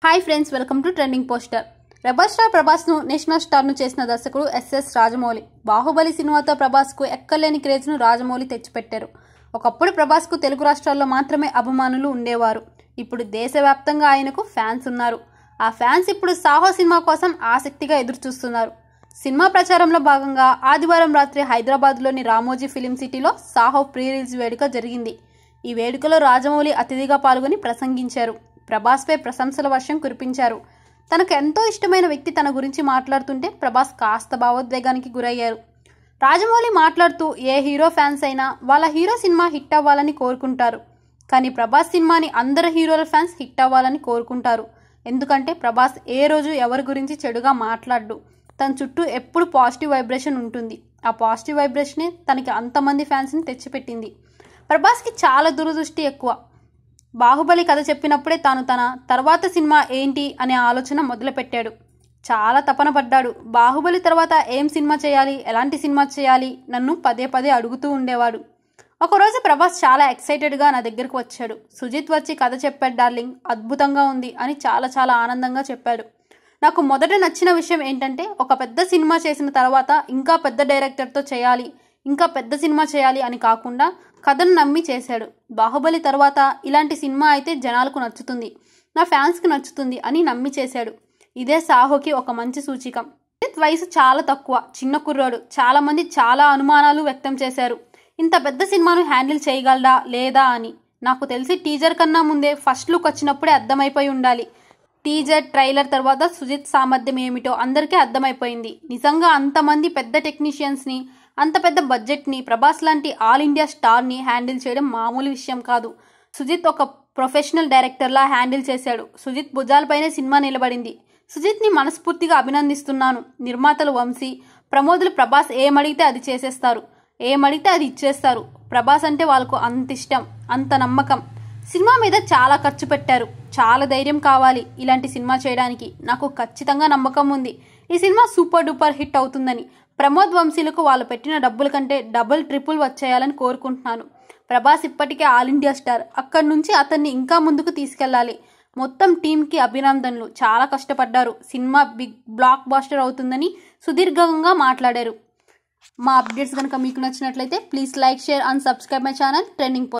hi friends welcome to trending poster rebel star ప్రభాస్ను national స్టార్ను చేసిన దర్శకుడు ఎస్ఎస్ రాజమౌళి బాహుబలి సినిమాతో ప్రభాస్కు ఎక్కలేని క్రేజ్ను రాజమౌళి తెచ్చిపెట్టారు ఒకప్పుడు ప్రభాస్కు తెలుగు రాష్ట్రాల్లో మాత్రమే అభిమానులు ఉండేవారు ఇప్పుడు దేశవ్యాప్తంగా ఆయనకు ఫ్యాన్స్ ఉన్నారు ఆ ఫ్యాన్స్ ఇప్పుడు సాహో సినిమా కోసం ఆసక్తిగా ఎదురుచూస్తున్నారు సినిమా ప్రచారంలో భాగంగా ఆదివారం రాత్రి హైదరాబాద్లోని రామోజీ ఫిలిం సిటీలో సాహో ప్రీ రిలీజ్ వేడుక జరిగింది ఈ వేడుకలో రాజమౌళి అతిథిగా పాల్గొని ప్రసంగించారు ప్రభాస్పై ప్రశంసల వర్షం కురిపించారు తనకు ఎంతో ఇష్టమైన వ్యక్తి తన గురించి మాట్లాడుతుంటే ప్రభాస్ కాస్త భావోద్వేగానికి గురయ్యారు రాజమౌళి మాట్లాడుతూ ఏ హీరో ఫ్యాన్స్ అయినా వాళ్ళ హీరో సినిమా హిట్ అవ్వాలని కోరుకుంటారు కానీ ప్రభాస్ సినిమాని అందరు హీరోల ఫ్యాన్స్ హిట్ అవ్వాలని కోరుకుంటారు ఎందుకంటే ప్రభాస్ ఏ రోజు ఎవరి గురించి చెడుగా మాట్లాడు తన చుట్టూ ఎప్పుడు పాజిటివ్ వైబ్రేషన్ ఉంటుంది ఆ పాజిటివ్ వైబ్రేషనే తనకి అంతమంది ఫ్యాన్స్ని తెచ్చిపెట్టింది ప్రభాస్కి చాలా దురదృష్టి ఎక్కువ బాహుబలి కథ చెప్పినప్పుడే తాను తన తర్వాత సినిమా ఏంటి అనే ఆలోచన మొదలుపెట్టాడు చాలా తపన పడ్డాడు బాహుబలి తర్వాత ఏం సినిమా చేయాలి ఎలాంటి సినిమా చేయాలి నన్ను పదే పదే అడుగుతూ ఉండేవాడు ఒకరోజు ప్రభాస్ చాలా ఎక్సైటెడ్గా నా దగ్గరకు వచ్చాడు సుజిత్ వచ్చి కథ చెప్పాడు డార్లింగ్ అద్భుతంగా ఉంది అని చాలా చాలా ఆనందంగా చెప్పాడు నాకు మొదట నచ్చిన విషయం ఏంటంటే ఒక పెద్ద సినిమా చేసిన తర్వాత ఇంకా పెద్ద డైరెక్టర్తో చేయాలి ఇంకా పెద్ద సినిమా చేయాలి అని కాకుండా కథను నమ్మి చేశాడు బాహుబలి తర్వాత ఇలాంటి సినిమా అయితే జనాలకు నచ్చుతుంది నా ఫ్యాన్స్కి నచ్చుతుంది అని నమ్మి చేశాడు ఇదే సాహోకి ఒక మంచి సూచికం సుజిత్ వయసు చాలా తక్కువ చిన్న కుర్రాడు చాలా మంది చాలా అనుమానాలు వ్యక్తం చేశారు ఇంత పెద్ద సినిమాను హ్యాండిల్ చేయగలడా లేదా అని నాకు తెలిసి టీజర్ కన్నా ముందే ఫస్ట్ లుక్ వచ్చినప్పుడే అర్థమైపోయి ఉండాలి టీజర్ ట్రైలర్ తర్వాత సుజిత్ సామర్థ్యం ఏమిటో అందరికీ అర్థమైపోయింది నిజంగా అంతమంది పెద్ద టెక్నీషియన్స్ని అంత పెద్ద బడ్జెట్ని ప్రభాస్ లాంటి ఆల్ ఇండియా స్టార్ని హ్యాండిల్ చేయడం మామూలు విషయం కాదు సుజిత్ ఒక ప్రొఫెషనల్ డైరెక్టర్లా హ్యాండిల్ చేశాడు సుజిత్ భుజాలపైనే సినిమా నిలబడింది సుజిత్ని మనస్ఫూర్తిగా అభినందిస్తున్నాను నిర్మాతలు వంశీ ప్రమోదులు ప్రభాస్ ఏమడిగితే అది చేసేస్తారు ఏమడిగితే అది ఇచ్చేస్తారు ప్రభాస్ అంటే వాళ్ళకు అంత ఇష్టం అంత నమ్మకం సినిమా మీద చాలా ఖర్చు పెట్టారు చాలా ధైర్యం కావాలి ఇలాంటి సినిమా చేయడానికి నాకు ఖచ్చితంగా నమ్మకం ఉంది ఈ సినిమా సూపర్ డూపర్ హిట్ అవుతుందని ప్రమోద్ వంశీలకు వాళ్ళు పెట్టిన డబ్బుల కంటే డబుల్ ట్రిపుల్ వచ్చేయాలని కోరుకుంటున్నాను ప్రభాస్ ఇప్పటికే ఆల్ ఇండియా స్టార్ అక్కడి నుంచి అతన్ని ఇంకా ముందుకు తీసుకెళ్ళాలి మొత్తం టీంకి అభినందనలు చాలా కష్టపడ్డారు సినిమా బిగ్ బ్లాక్ బాస్టర్ అవుతుందని సుదీర్ఘంగా మాట్లాడారు మా అప్డేట్స్ కనుక మీకు నచ్చినట్లయితే please like share and subscribe my channel trending